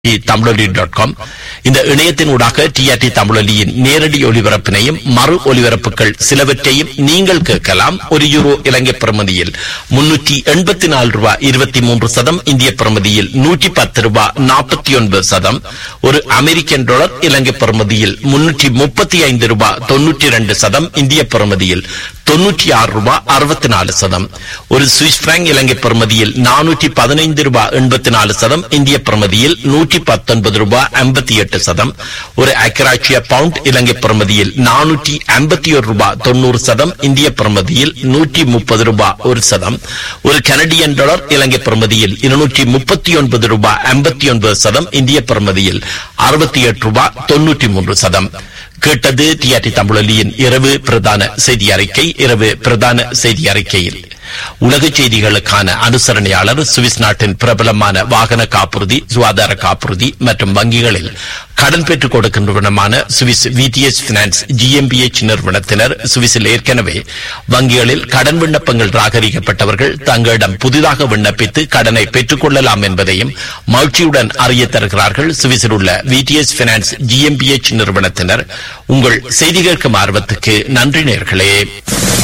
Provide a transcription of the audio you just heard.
தமிழொலி dot com இந்த இணையத்தின் ஊடாக டிஆர்டி தமிழொலியின் நேரடி ஒலிபரப்பினையும் மறு ஒலிபரப்புகள் சிலவற்றையும் நீங்கள் கேட்கலாம் ஒரு யூரோ இலங்கை பிரமதியில் முன்னூற்றி எண்பத்தி நாலு ரூபாய் இருபத்தி மூன்று சதம் இந்திய பிரமதியில் நூற்றி பத்து ரூபாய் நாற்பத்தி ஒன்பது சதம் ஒரு அமெரிக்கன் டாலர் இலங்கை பிரமதியில் முன்னூற்றி முப்பத்தி ஐந்து ரூபாய் தொன்னூற்றி இரண்டு சதம் இந்திய பிரமதியில் தொன்னூற்றி ஆறு ரூபாய் அறுபத்தி நாலு சதம் ஒரு சுவிஸ் பிராங்க் இலங்கை பிரமதியில் நானூற்றி பதினைந்து ரூபாய் எண்பத்தி நாலு சதம் இந்திய பிரமதியில் நூற்றி பத்தொன்பது ரூபாய் ஐம்பத்தி எட்டு சதம் ஒரு அக்கராட்சிய பவுண்ட் இலங்கை பிரமதியில் நானூற்றி ஐம்பத்தி ஒரு ரூபாய் தொண்ணூறு சதம் இந்திய பிரமதியில் நூற்றி முப்பது ரூபாய் ஒரு சதம் ஒரு கனடியன் டாலர் இலங்கை பிரமதியில் இருநூற்றி முப்பத்தி ஒன்பது ரூபாய் ஐம்பத்தி ஒன்பது சதம் இந்திய பிரமதியில் அறுபத்தி எட்டு ரூபாய் தொன்னூற்றி மூன்று சதம் கேட்டது டிஆர்டி தமிழொலியின் இரவு பிரதான செய்தி அறிக்கை இரவு பிரதான செய்தி அறிக்கையில் உலக செய்திகளுக்கான அனுசரணையாளர் சுவிஸ் நாட்டின் பிரபலமான வாகன காப்புறுதி சுகாதார காப்புறுதி மற்றும் வங்கிகளில் கடன் பெற்றுக் கொடுக்கின்றவனமான சுவிஸ் விடிஎஸ் பினான்ஸ் ஜிஎம்பிஎச் நிறுவனத்தினர் சுவிஸில் ஏற்கனவே வங்கிகளில் கடன் விண்ணப்பங்கள் ராகரிக்கப்பட்டவர்கள் தங்களிடம் புதிதாக விண்ணப்பித்து கடனை பெற்றுக் கொள்ளலாம் என்பதையும் மகிழ்ச்சியுடன் அறிய தருகிறார்கள் சுவிஸில் உள்ள விடிஎஸ் பினான்ஸ் ஜிஎம்பிஎச் நிறுவனத்தினர் உங்கள் செய்தி கேட்கும் ஆர்வத்துக்கு நன்றி நேர்களே